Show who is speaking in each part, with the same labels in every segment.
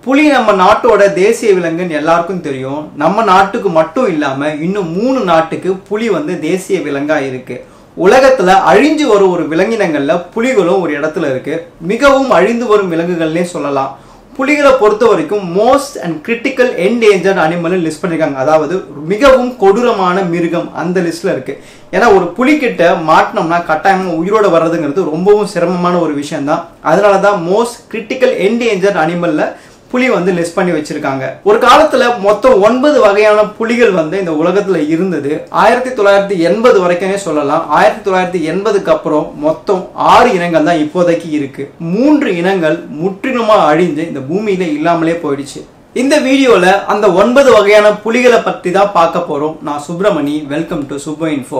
Speaker 1: புலி நம்ம நாட்டோட தேசிய விலங்குன்னு எல்லாருக்கும் தெரியும் நம்ம நாட்டுக்கு மட்டும் இல்லாம இன்னும் மூணு நாட்டுக்கு புலி வந்து தேசிய விலங்கா இருக்கு உலகத்துல அழிஞ்சு வரும் ஒரு விலங்கினங்கள்ல புலிகளும் ஒரு இடத்துல இருக்கு மிகவும் அழிந்து வரும் விலங்குகள்னே சொல்லலாம் புலிகளை பொறுத்த வரைக்கும் most and critical endanger animal list பண்ணிருக்காங்க அதாவது மிகவும் கொடூரமான மிருகம் அந்த லிஸ்ட்ல இருக்கு ஏன்னா ஒரு புலிகிட்ட மாட்டினோம்னா கட்டாயமா உயிரோட வர்றதுங்கிறது ரொம்பவும் சிரமமான ஒரு விஷயம் தான் அதனால தான் மோஸ்ட் கிரிட்டிக்கல் என்டேஞ்சர் அனிமல்ல புலி வந்து லிஸ்ட் பண்ணி வச்சிருக்காங்க ஒரு காலத்துல மொத்தம் ஒன்பது வகையான புலிகள் வந்து இந்த உலகத்துல இருந்தது ஆயிரத்தி தொள்ளாயிரத்தி எண்பது வரைக்குமே சொல்லலாம் ஆயிரத்தி தொள்ளாயிரத்தி எண்பதுக்கு அப்புறம் மொத்தம் ஆறு இனங்கள் தான் இப்போதைக்கு இருக்கு மூன்று இனங்கள் முற்றிலுமா அழிஞ்சு இந்த பூமியில இல்லாமலே போயிடுச்சு இந்த வீடியோல அந்த ஒன்பது வகையான புலிகளை பத்தி தான் பார்க்க போறோம் நான் Subramani welcome to Subba info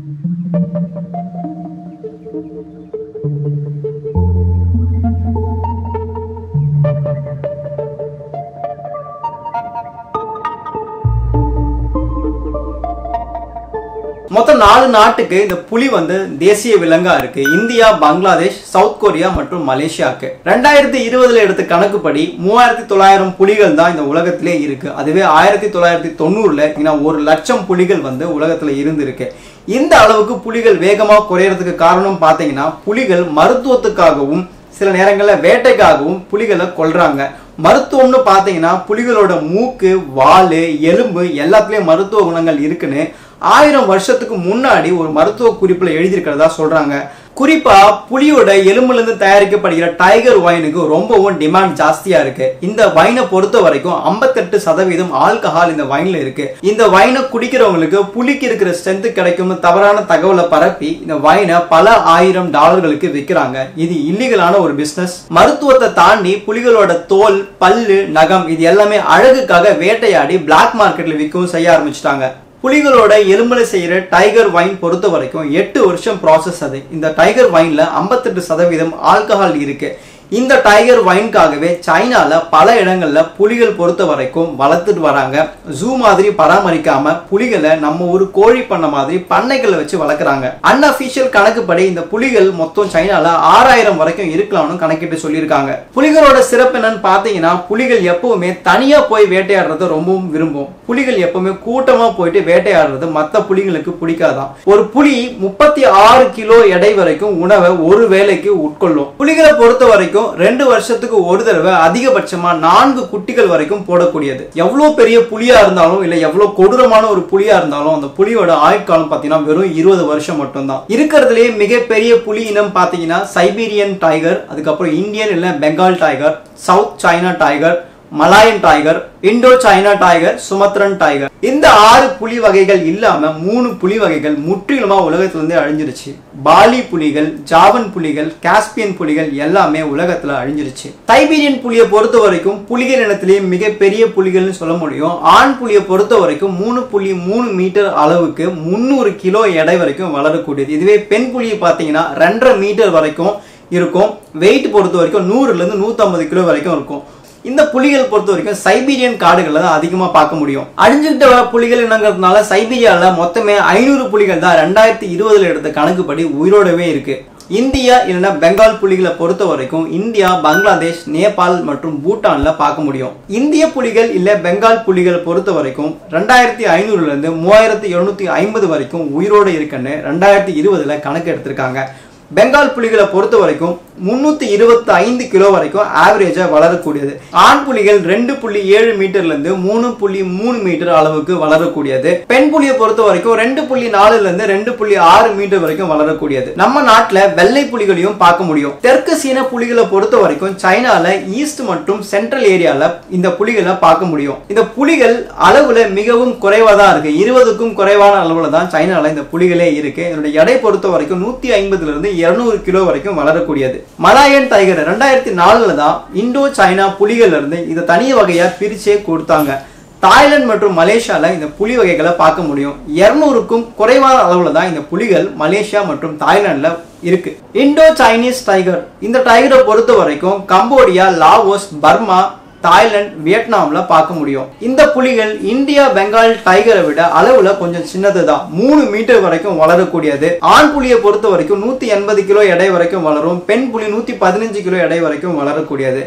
Speaker 1: மொத்தம் நாலு நாட்டுக்கு இந்த புலி வந்து தேசிய விலங்கா இருக்கு இந்தியா பங்களாதேஷ் சவுத் கொரியா மற்றும் மலேசியாக்கு ரெண்டாயிரத்தி இருபதுல எடுத்த கணக்குப்படி மூவாயிரத்தி தொள்ளாயிரம் புலிகள் தான் இந்த உலகத்திலே இருக்கு அதுவே ஆயிரத்தி தொள்ளாயிரத்தி தொண்ணூறுல ஒரு லட்சம் புலிகள் வந்து உலகத்துல இருந்திருக்கு இந்த அளவுக்கு புலிகள் வேகமா குறையறதுக்கு காரணம் பாத்தீங்கன்னா புலிகள் மருத்துவத்துக்காகவும் சில நேரங்களில் வேட்டைக்காகவும் புலிகளை கொல்றாங்க மருத்துவம்னு பார்த்தீங்கன்னா புலிகளோட மூக்கு வால் எலும்பு எல்லாத்துலேயும் மருத்துவ குணங்கள் இருக்குன்னு ஆயிரம் வருஷத்துக்கு முன்னாடி ஒரு மருத்துவ குறிப்பில் எழுதியிருக்கிறதா சொல்றாங்க குறிப்பா புலியோட எலும்புலேருந்து தயாரிக்கப்படுகிற டைகர் வைனுக்கு ரொம்பவும் டிமாண்ட் ஜாஸ்தியா இருக்கு இந்த வைனை பொறுத்த வரைக்கும் ஐம்பத்தெட்டு சதவீதம் ஆல்கஹால் இந்த வைன்ல இருக்கு இந்த வைனை குடிக்கிறவங்களுக்கு புலிக்கு இருக்கிற ஸ்ட்ரென்த் கிடைக்கும் தவறான தகவலை பரப்பி இந்த வைனை பல ஆயிரம் டாலர்களுக்கு விற்கிறாங்க இது இல்லீகலான ஒரு பிசினஸ் மருத்துவத்தை தாண்டி புலிகளோட தோல் பல்லு நகம் இது எல்லாமே அழகுக்காக வேட்டையாடி பிளாக் மார்க்கெட்ல விற்கவும் செய்ய ஆரம்பிச்சிட்டாங்க புலிகளோட எலும்புல செய்யற டைகர் வைன் பொறுத்த வரைக்கும் எட்டு வருஷம் ப்ராசஸ் அது இந்த டைகர் வைன்ல ஐம்பத்தெட்டு சதவீதம் ஆல்கஹால் இருக்கு இந்த டைகர் வைன்காகவே சைனால பல இடங்கள்ல புலிகள் பொறுத்த வரைக்கும் வளர்த்துட்டு வராங்க ஜூ மாதிரி பராமரிக்காம புலிகளை நம்ம ஒரு கோழி பண்ண மாதிரி பண்ணைகளை வச்சு வளர்க்குறாங்க அன்அபிஷியல் கணக்குப்படி இந்த புலிகள் மொத்தம் சைனால ஆறாயிரம் வரைக்கும் இருக்கலாம்னு கணக்கிட்டு சொல்லியிருக்காங்க புலிகளோட சிறப்பு என்னன்னு பாத்தீங்கன்னா புலிகள் எப்பவுமே தனியா போய் வேட்டையாடுறத ரொம்பவும் விரும்பும் புலிகள் எப்பவுமே கூட்டமா போயிட்டு வேட்டையாடுறது மத்த புலிகளுக்கு பிடிக்காதான் ஒரு புலி முப்பத்தி ஆறு கிலோ எடை வரைக்கும் உணவை ஒரு வேலைக்கு உட்கொள்ளும் புலிகளை பொறுத்த வரைக்கும் ரெண்டு வருஷத்துக்கு ஒரு தடவை அதிகபட்சமா நான்கு குட்டிகள் வரைக்கும் போடக்கூடியது எவ்வளவு பெரிய புலியா இருந்தாலும் இல்ல எவ்வளவு கொடூரமான ஒரு புலியா இருந்தாலும் அந்த புலியோட ஆயுட்காலம் பாத்தீங்கன்னா வெறும் இருபது வருஷம் மட்டும்தான் இருக்கிறதுலே மிகப்பெரிய புலி இனம் பாத்தீங்கன்னா சைபீரியன் டைகர் அதுக்கப்புறம் இந்தியன் இல்ல Bengal tiger South China tiger Malayan tiger Indo China tiger Sumatran tiger இந்த ஆறு புலி வகைகள் இல்லாம மூணு புலி வகைகள் முற்றிலுமா உலகத்துல இருந்து அழிஞ்சிருச்சு பாலி புலிகள் ஜாவன் புலிகள் காஸ்பியன் புலிகள் எல்லாமே உலகத்துல அழிஞ்சிருச்சு சைபீரியன் புலியை பொறுத்த வரைக்கும் புலிகள் இனத்திலேயே மிகப்பெரிய புலிகள்னு சொல்ல முடியும் ஆண் புலியை பொறுத்த வரைக்கும் மூணு புள்ளி மூணு மீட்டர் அளவுக்கு முந்நூறு கிலோ எடை வரைக்கும் வளரக்கூடியது இதுவே பெண் புலியை பார்த்தீங்கன்னா ரெண்டரை மீட்டர் வரைக்கும் இருக்கும் வெயிட் பொறுத்த வரைக்கும் நூறுல இருந்து நூத்தம்பது கிலோ வரைக்கும் இருக்கும் இந்த புலிகள் பொறுத்த வரைக்கும் சைபீரியன் காடுகளில் தான் அதிகமாக பார்க்க முடியும் அழிஞ்சுக்கிட்ட வர புலிகள் என்னங்கிறதுனால சைபீரியாவில் மொத்தமே ஐநூறு புலிகள் தான் ரெண்டாயிரத்தி இருபதுல எடுத்த கணக்குப்படி உயிரோடவே இருக்கு இந்தியா இல்லைன்னா பெங்கால் புலிகளை பொறுத்த வரைக்கும் இந்தியா பங்களாதேஷ் நேபாள் மற்றும் பூட்டான்ல பார்க்க முடியும் இந்திய புலிகள் இல்ல பெங்கால் புலிகள் பொறுத்த வரைக்கும் ரெண்டாயிரத்தி ஐநூறுல இருந்து மூவாயிரத்தி எழுநூத்தி ஐம்பது வரைக்கும் உயிரோடு இருக்குன்னு ரெண்டாயிரத்தி இருபதுல கணக்கு எடுத்திருக்காங்க பெங்கால் புலிகளை பொறுத்த வரைக்கும் முன்னூத்தி இருபத்தி ஐந்து கிலோ வரைக்கும் ஆவரேஜா வளரக்கூடியது ஆண் புலிகள் ரெண்டு புள்ளி ஏழு மீட்டர்ல இருந்து மூணு புள்ளி மூணு மீட்டர் அளவுக்கு வளரக்கூடியது பெண் புலியை பொறுத்த வரைக்கும் ரெண்டு புள்ளி நாலுல இருந்து ரெண்டு புள்ளி ஆறு மீட்டர் வரைக்கும் வளரக்கூடியது நம்ம நாட்டுல வெள்ளை புலிகளையும் பார்க்க முடியும் தெற்கு சீன புலிகளை பொறுத்த வரைக்கும் சைனால ஈஸ்ட் மற்றும் சென்ட்ரல் ஏரியால இந்த புலிகளை பார்க்க முடியும் இந்த புலிகள் அளவுல மிகவும் குறைவா தான் இருக்கு இருபதுக்கும் குறைவான அளவுல தான் சைனால இந்த புலிகளே இருக்கு இதனுடைய எடை பொறுத்த வரைக்கும் நூத்தி ஐம்பதுல இருந்து இருநூறு கிலோ வரைக்கும் வளரக்கூடியது மலாயன் டைகர் ரெண்டாயிரத்தி நாலுல தான் இந்தோ சைனா புலிகள்ல இருந்து இதை தனி வகையா பிரிச்சே கொடுத்தாங்க தாய்லாந்து மற்றும் மலேசியால இந்த புலி வகைகளை பார்க்க முடியும் இருநூறுக்கும் குறைவான அளவுல தான் இந்த புலிகள் மலேசியா மற்றும் தாய்லாந்துல இருக்கு இண்டோ சைனீஸ் டைகர் இந்த டைகரை பொறுத்த வரைக்கும் கம்போடியா லாவோஸ் பர்மா தாய்லாந்து வியட்நாம்ல பார்க்க முடியும் இந்த புலிகள் இந்தியா பெங்கால் டைகரை விட அளவுல கொஞ்சம் சின்னது தான் மூணு மீட்டர் வரைக்கும் வளரக்கூடியது ஆண் புலியை பொறுத்த வரைக்கும் நூத்தி எண்பது கிலோ எடை வரைக்கும் வளரும் பெண் புலி நூத்தி பதினஞ்சு கிலோ எடை வரைக்கும் வளரக்கூடியது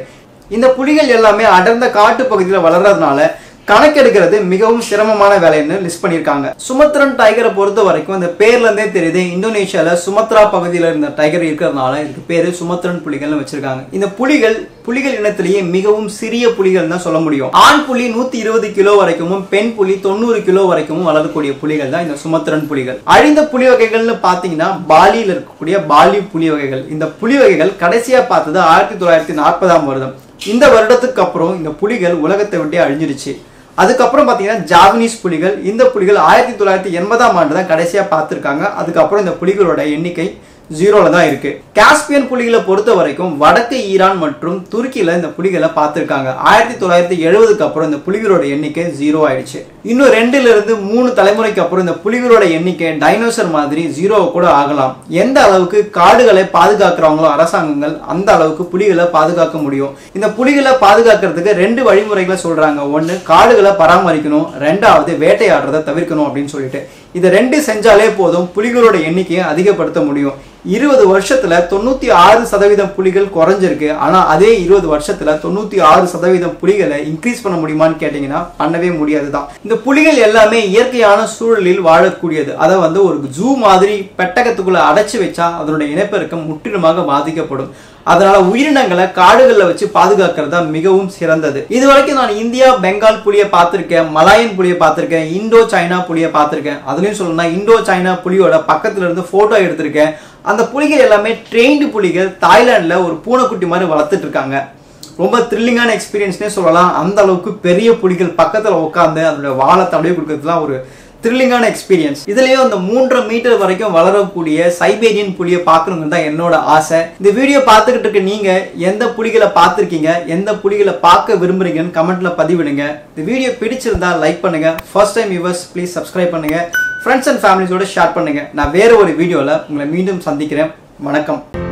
Speaker 1: இந்த புலிகள் எல்லாமே அடர்ந்த காட்டு பகுதியில் வளர்றதுனால கணக்கெடுக்கிறது மிகவும் சிரமமான வேலைன்னு லிஸ்ட் பண்ணியிருக்காங்க சுமத்ரன் டைகரை பொறுத்த வரைக்கும் இந்த பேர்ல இருந்தே தெரியுது இந்தோனேஷியால சுமத்ரா பகுதியில் இருந்த டைகர் இருக்கிறதுனால இதுக்கு பேரு சுமத்ரன் புலிகள்னு வச்சிருக்காங்க இந்த புலிகள் புலிகள் இனத்திலேயே மிகவும் சிறிய புலிகள் தான் சொல்ல முடியும் ஆண் புலி நூத்தி இருபது கிலோ வரைக்கும் பெண் புலி தொண்ணூறு கிலோ வரைக்கும் வளரக்கூடிய புலிகள் தான் இந்த சுமத்ரன் புலிகள் அழிந்த புலி வகைகள்னு பாத்தீங்கன்னா பாலியில் இருக்கக்கூடிய பாலி புலி வகைகள் இந்த புலி வகைகள் கடைசியா பார்த்தது ஆயிரத்தி தொள்ளாயிரத்தி நாற்பதாம் வருடம் இந்த வருடத்துக்கு அப்புறம் இந்த புலிகள் உலகத்தை விட்டே அழிஞ்சிருச்சு அதுக்கப்புறம் பார்த்தீங்கன்னா ஜாவனீஸ் புலிகள் இந்த புலிகள் ஆயிரத்தி தொள்ளாயிரத்தி எண்பதாம் ஆண்டு தான் கடைசியாக பார்த்துருக்காங்க அதுக்கப்புறம் இந்த புலிகளோட எண்ணிக்கை ஜீரோல தான் இருக்கு காஸ்பியன் புலிகளை பொறுத்த வரைக்கும் வடக்கு ஈரான் மற்றும் துருக்கியில இந்த புலிகளை பார்த்துருக்காங்க ஆயிரத்தி தொள்ளாயிரத்தி எழுபதுக்கு அப்புறம் இந்த புலிகளோட எண்ணிக்கை ஜீரோ ஆயிடுச்சு இன்னும் ரெண்டுல இருந்து மூணு தலைமுறைக்கு அப்புறம் இந்த புலிகளோட எண்ணிக்கை டைனோசர் மாதிரி ஜீரோ கூட ஆகலாம் எந்த அளவுக்கு காடுகளை பாதுகாக்கிறவங்களோ அரசாங்கங்கள் அந்த அளவுக்கு புலிகளை பாதுகாக்க முடியும் இந்த புலிகளை பாதுகாக்கிறதுக்கு ரெண்டு வழிமுறைகளை சொல்றாங்க ஒன்று காடுகளை பராமரிக்கணும் ரெண்டாவது வேட்டையாடுறதை தவிர்க்கணும் அப்படின்னு சொல்லிட்டு இதை ரெண்டு செஞ்சாலே போதும் புலிகளோட எண்ணிக்கையை அதிகப்படுத்த முடியும் இருபது வருஷத்துல தொண்ணூத்தி ஆறு சதவீதம் புலிகள் குறைஞ்சிருக்கு ஆனா அதே இருபது வருஷத்துல தொண்ணூத்தி ஆறு சதவீதம் புலிகளை இன்க்ரீஸ் பண்ண முடியுமான்னு கேட்டீங்கன்னா பண்ணவே முடியாதுதான் இந்த புலிகள் எல்லாமே இயற்கையான சூழலில் வாழக்கூடியது அதை வந்து ஒரு ஜூ மாதிரி பெட்டகத்துக்குள்ள அடைச்சு வச்சா அதனுடைய இனப்பெருக்கம் முற்றிலுமாக பாதிக்கப்படும் அதனால உயிரினங்களை காடுகளில் வச்சு பாதுகாக்கிறது தான் மிகவும் சிறந்தது இது வரைக்கும் நான் இந்தியா பெங்கால் புலியை பார்த்திருக்கேன் மலாயன் புலியை பார்த்திருக்கேன் இந்தோ சைனா புலியை பார்த்திருக்கேன் அதுலயும் சொல்லணும்னா இந்தோ சைனா புலியோட பக்கத்துல இருந்து போட்டோ எடுத்திருக்கேன் அந்த புலிகள் எல்லாமே ட்ரெயின்டு புலிகள் தாய்லாந்துல ஒரு பூனைக்குட்டி மாதிரி வளர்த்துட்டு இருக்காங்க ரொம்ப த்ரில்லிங்கான எக்ஸ்பீரியன்ஸ்னே சொல்லலாம் அந்த அளவுக்கு பெரிய புலிகள் பக்கத்துல உட்காந்து அதனுடைய வாழை தடவை கொடுக்கறதுலாம் ஒரு த்ரில்லிங்கான எக்ஸ்பீரியன்ஸ் இதுலயும் அந்த மூன்றரை மீட்டர் வரைக்கும் வளரக்கூடிய சைபேரியன் புலியை பார்க்கணுங்கிறது தான் என்னோட ஆசை இந்த வீடியோ பார்த்துக்கிட்டு இருக்க நீங்க எந்த புலிகளை பார்த்துருக்கீங்க எந்த புலிகளை பார்க்க விரும்புறீங்கன்னு கமெண்ட்ல பதிவிடுங்க இந்த வீடியோ பிடிச்சிருந்தா லைக் பண்ணுங்க first time viewers please subscribe பண்ணுங்க ஃப்ரெண்ட்ஸ் அண்ட் ஃபேமிலிஸோட ஷேர் பண்ணுங்க நான் வேற ஒரு வீடியோவில் உங்களை மீண்டும் சந்திக்கிறேன் வணக்கம்